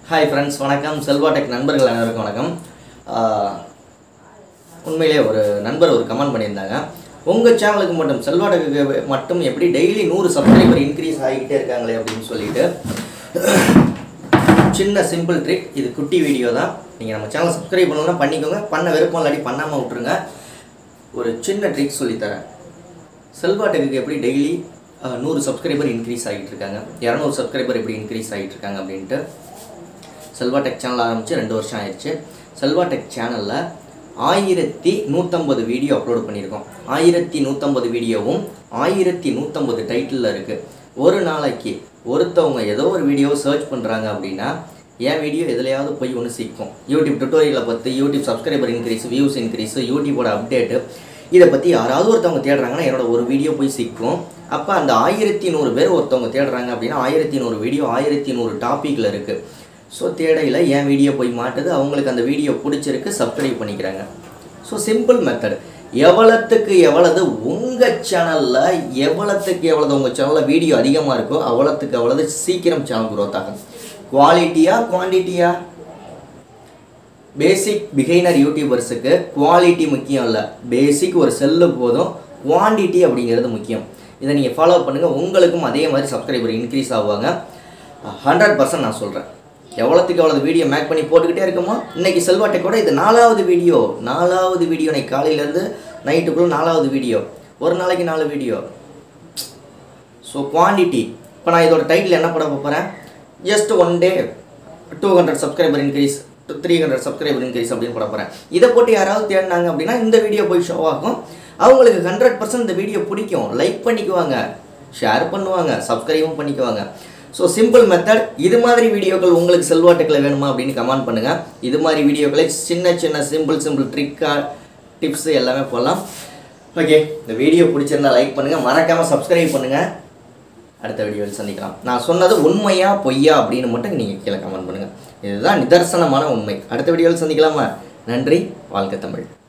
hi friends வணக்கம் Selva tech நண்பர்கள் அனைவருக்கும் வணக்கம் ஆஹ், உண்மையிலே ஒரு நண்பர் ஒரு கமெண்ட் பண்ணியிருந்தாங்க உங்கள் சேனலுக்கு மட்டும் செல்வா டெக்கு மட்டும் எப்படி டெய்லி நூறு சப்ஸ்கிரைபர் இன்க்ரீஸ் ஆகிக்கிட்டே இருக்காங்களே அப்படின்னு சொல்லிட்டு சின்ன சிம்பிள் ட்ரிக் இது குட்டி வீடியோ தான் நீங்கள் நம்ம சேனலை சப்ஸ்கிரைப் பண்ணணும்னா பண்ணிக்கோங்க பண்ண விருப்பம் இல்லாட்டி பண்ணாமல் விட்ருங்க ஒரு சின்ன ட்ரிக் சொல்லித்தரேன் செல்வா டெக்குக்கு எப்படி டெய்லி நூறு சப்ஸ்கிரைபர் இன்க்ரீஸ் ஆகிட்டு இருக்காங்க இரநூறு சப்ஸ்கிரைபர் எப்படி இன்க்ரீஸ் ஆகிட்டு இருக்காங்க அப்படின்ட்டு செல்வா டெக் சேனல் ஆரம்பித்து ரெண்டு வருஷம் ஆயிடுச்சு செல்வா டெக் சேனலில் ஆயிரத்தி நூற்றம்பது வீடியோ அப்லோட் பண்ணியிருக்கோம் ஆயிரத்தி நூற்றம்பது வீடியோவும் ஆயிரத்தி நூற்றம்பது டைட்டிலில் இருக்குது ஒரு நாளைக்கு ஒருத்தவங்க ஏதோ ஒரு வீடியோ சர்ச் பண்ணுறாங்க அப்படின்னா என் வீடியோ எதுலையாவது போய் ஒன்று சிக்கும் யூடியூப் டுட்டோரியலை பற்றி YouTube subscriber increase views increase யூடியூபோட அப்டேட்டு இதை பற்றி யாராவது ஒருத்தவங்க தேடுறாங்கன்னா என்னோட ஒரு வீடியோ போய் சிக்கும் அப்போ அந்த ஆயிரத்தி நூறு பேர் ஒருத்தவங்க தேடுறாங்க அப்படின்னா ஆயிரத்தி நூறு வீடியோ ஆயிரத்தி நூறு டாப்பிக்கில் இருக்குது ஸோ தேடையில் என் வீடியோ போய் மாட்டுது அவங்களுக்கு அந்த வீடியோ பிடிச்சிருக்கு சப்ஸ்கிரைப் பண்ணிக்கிறாங்க ஸோ சிம்பிள் மெத்தட் எவ்வளத்துக்கு எவ்வளவு உங்கள் சேனலில் எவ்வளத்துக்கு எவ்வளவு உங்கள் சேனலில் வீடியோ அதிகமாக இருக்கோ அவ்வளோத்துக்கு அவ்வளவு சீக்கிரம் சேனல் growth ஆகும் குவாலிட்டியா குவான்டிட்டியா பேசிக் பிகைனர் யூடியூபர்ஸுக்கு குவாலிட்டி முக்கியம் இல்லை பேசிக் ஒரு செல்லு போதும் குவான்டிட்டி அப்படிங்கிறது முக்கியம் இதை நீங்கள் ஃபாலோ பண்ணுங்கள் உங்களுக்கும் அதே மாதிரி சப்ஸ்கிரைபர் இன்க்ரீஸ் ஆகுவாங்க ஹண்ட்ரட் பர்சன்ட் நான் சொல்கிறேன் எவ்வளோத்துக்கு எவ்வளோ வீடியோ மேக் பண்ணி போட்டுக்கிட்டே இருக்குமோ இன்னைக்கு செல்வாட்டை கூட இது நாலாவது வீடியோ நாலாவது வீடியோ இன்னைக்கு காலையிலேருந்து நைட்டுக்குள்ளே நாலாவது வீடியோ ஒரு நாளைக்கு நாலு வீடியோ ஸோ குவான்டிட்டி இப்போ நான் இதோட டைட்டில் என்ன போட போகிறேன் just one day two hundred subscriber increase three hundred subscriber increase அப்படின்னு போட போகிறேன் இதை போட்டு யாராவது தேடினாங்க அப்படின்னா இந்த வீடியோ போய் ஷோ ஆகும் அவங்களுக்கு ஹண்ட்ரட் பர்சன்ட் இந்த வீடியோ பிடிக்கும் லைக் பண்ணிக்குவாங்க ஷேர் பண்ணுவாங்க சப்ஸ்கிரைபும் பண்ணிக்குவாங்க ஸோ சிம்பிள் மெத்தட் இது மாதிரி வீடியோக்கள் உங்களுக்கு செல்வாட்டுக்களை வேணுமா அப்படின்னு கமெண்ட் பண்ணுங்கள் இது மாதிரி வீடியோக்களை சின்ன சின்ன சிம்பிள் சிம்பிள் ட்ரிக்காக டிப்ஸ் எல்லாமே போடலாம் ஓகே இந்த வீடியோ பிடிச்சிருந்தா லைக் பண்ணுங்கள் மறக்காமல் சப்ஸ்கிரைப் பண்ணுங்கள் அடுத்த வீடியோவில் சந்திக்கலாம் நான் சொன்னது உண்மையா பொய்யா அப்படின்னு மட்டும் நீங்கள் கீழே கமெண்ட் பண்ணுங்கள் இதுதான் நிதர்சனமான உண்மை அடுத்த வீடியோவில் சந்திக்கலாமா நன்றி வாழ்க தமிழ்